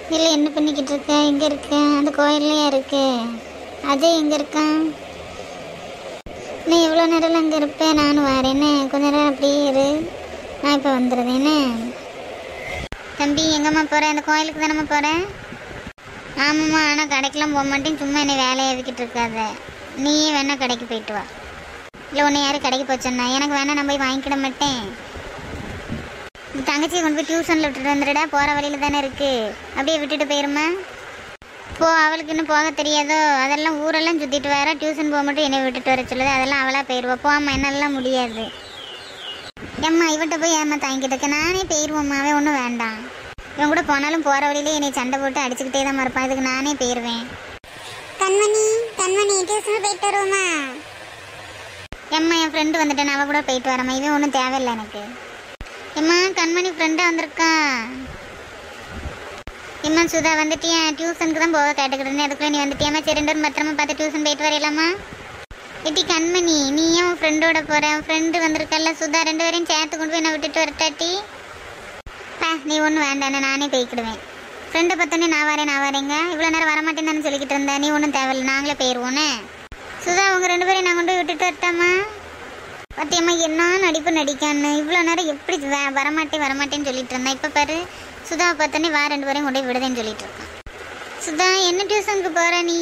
இல்லை என்ன பண்ணிக்கிட்டு இருக்க எங்கே இருக்க அந்த கோயில்லையா இருக்கு அஜய் எங்கே இருக்கான் நீ எவ்வளோ நேரம் அங்கே இருப்பேன் நானும் வரேன்னு கொஞ்ச நேரம் அப்படியே இரு நான் இப்போ வந்துடுறேன்னு தம்பி எங்கம்மா போகிறேன் அந்த கோயிலுக்கு தானம்மா போகிறேன் ஆமாம்மா ஆனால் கடைக்கெலாம் போக மாட்டேன் சும்மா என்னை வேலையை எழுதிக்கிட்டு இருக்காத நீயே வேணா கடைக்கு போயிட்டு வா இல்லை உன்னை யாரும் கடைக்கு போச்சோன்னா எனக்கு வேணா நான் போய் வாங்கிக்கிட மாட்டேன் இந்த தங்கச்சியை கொண்டு போய் டியூஷனில் விட்டுட்டு வந்துடுடா போகிற வழியில் தானே இருக்குது அப்படியே விட்டுட்டு போயிருமா போ அவளுக்கு இன்னும் போக தெரியாதோ அதெல்லாம் ஊரெல்லாம் சுற்றிட்டு வர டியூஷன் போக மட்டும் என்னை விட்டுட்டு வர சொல்லுது அதெல்லாம் அவளாக போயிடுவா போம்மா என்னெல்லாம் முடியாது ஏம்மா இவன்கிட்ட போய் ஏம்மா தாங்கிட்டு இருக்க நானே போயிடுவோம்மா அவன் ஒன்றும் வேண்டாம் இவன் கூட போனாலும் போகிற வழியிலே என்னை சண்டை போட்டு அடிச்சுக்கிட்டே தான் இருப்பான் இதுக்கு நானே போயிடுவேன் கண்மணி கண்மணி டியூஷன் போயிட்டு வருவோமா எம்மா என் ஃப்ரெண்டு வந்துட்டேன் அவள் கூட போயிட்டு வரம்மா இவன் ஒன்றும் தேவையில்லை எனக்கு எம்மா கண்மணி ஃப்ரெண்டாக வந்திருக்கா எம்மா சுதா வந்துட்டியா டியூஷனுக்கு தான் போக கேட்டுக்கிட்டு அதுக்குள்ளே நீ வந்துட்டியாம்மா சரி ரெண்டு பேரும் பத்திரமா பார்த்து டியூஷன் போயிட்டு வரையலாமா எட்டி கண்மணி நீ ஏன் உன் ஃப்ரெண்டோட போற உன் ஃப்ரெண்டு வந்திருக்கல்ல சுதா ரெண்டு பேரையும் சேர்த்து கொண்டு போய் என்ன விட்டுட்டு வரட்டாட்டி பா நீ ஒன்றும் வேண்டாம் நானே போய்க்கிடுவேன் ஃப்ரெண்டை பார்த்தோன்னே நான் வரேன் நான் வரேங்க இவ்வளோ நேரம் வரமாட்டேன்னு தானே சொல்லிக்கிட்டு இருந்தேன் நீ ஒன்றும் தேவையில்லை நாங்களே போயிடுவோன்னே சுதா உங்க ரெண்டு பேரையும் நான் கொண்டு போய் விட்டுட்டு வரட்டாமா பத்தியம்மா என்ன நடிப்பு நடிக்கான்னு இவ்வளோ நேரம் எப்படி வ- வரமாட்டேன் வரமாட்டேன்னு சொல்லிட்டு இருந்தேன் இப்போ பாரு சுதாவை பார்த்தோன்னே வா ரெண்டு பேரையும் கொண்டு போய் விடுதேன்னு சொல்லிட்டு இருக்கான் சுதா என்ன டியூஷனுக்கு போற நீ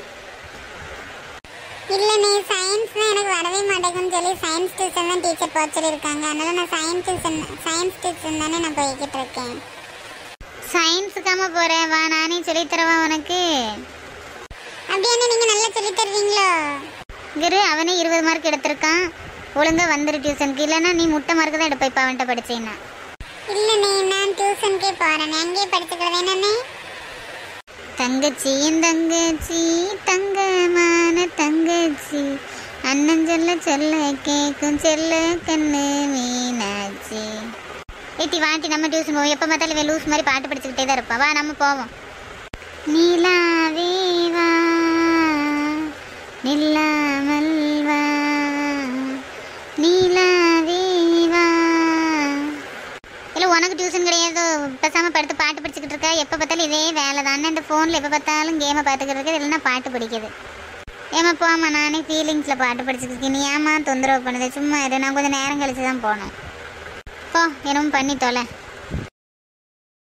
இல்ல நீ சயின்ஸ் எனக்கு வரவே மாட்டேங்குன்னு சொல்லி சயின்ஸ் டியூஷன் தான் டீச்சர் போக சொல்லியிருக்காங்க அதனால நான் சயின்ஸ் டியூஷன் சயின்ஸ் டியூஷன் தானே நான் போய்கிட்டு இருக்கேன் சயின்ஸுக்காம போற வா நானே சொல்லித் தரவா உனக்கு அப்படியே நீங்க நல்லா சொல்லி தருவீங்களோ குரு அவனே இருபது மார்க் எடுத்திருக்கான் ஒழுங்கா வந்துரு டியூஷனுக்கு இல்லைன்னா நீ முட்டை மார்க் தான் எடுப்ப இப்போ அவன்கிட்ட படிச்சேன்னா இல்ல நீ நான் டியூஷனுக்கே போறேன் அங்கேயே படிச்சுக்கிறது என்னன்னு தங்கச்சி என் தங்கச்சி தங்கமான தங்கச்சி அண்ணன் சொல்ல சொல்ல கேக்கும் செல்ல கண்ணு மீனாட்சி ஏட்டி வாட்டி நம்ம டியூஷன் போவோம் எப்போ பார்த்தாலும் இவன் லூஸ் மாதிரி பாட்டு படிச்சுக்கிட்டே தான் இருப்பா வா நம்ம போவோம் நிலாவே வா நில்லாமல் வா நிலாவே வா இல்லை உனக்கு டியூஷன் கிடையாது பேசாம படுத்து பாட்டு படிச்சுக்கிட்டு இருக்க எப்போ பார்த்தாலும் இதே வேலை தானே இந்த ஃபோனில் எப்போ பார்த்தாலும் கேமை பார்த்துக்கிட்டு இருக்கு இல்லைன்னா பாட்டு படிக்குது ஏமா போமா நானே ஃபீலிங்ஸில் பாட்டு படிச்சுக்கிட்டு இருக்கேன் நீ ஏமா தொந்தரவு பண்ணுது சும்மா இரு நான் கொஞ்சம் நேரம் கழிச்சு தான் போகணும் போ என்னமோ பண்ணி தொலை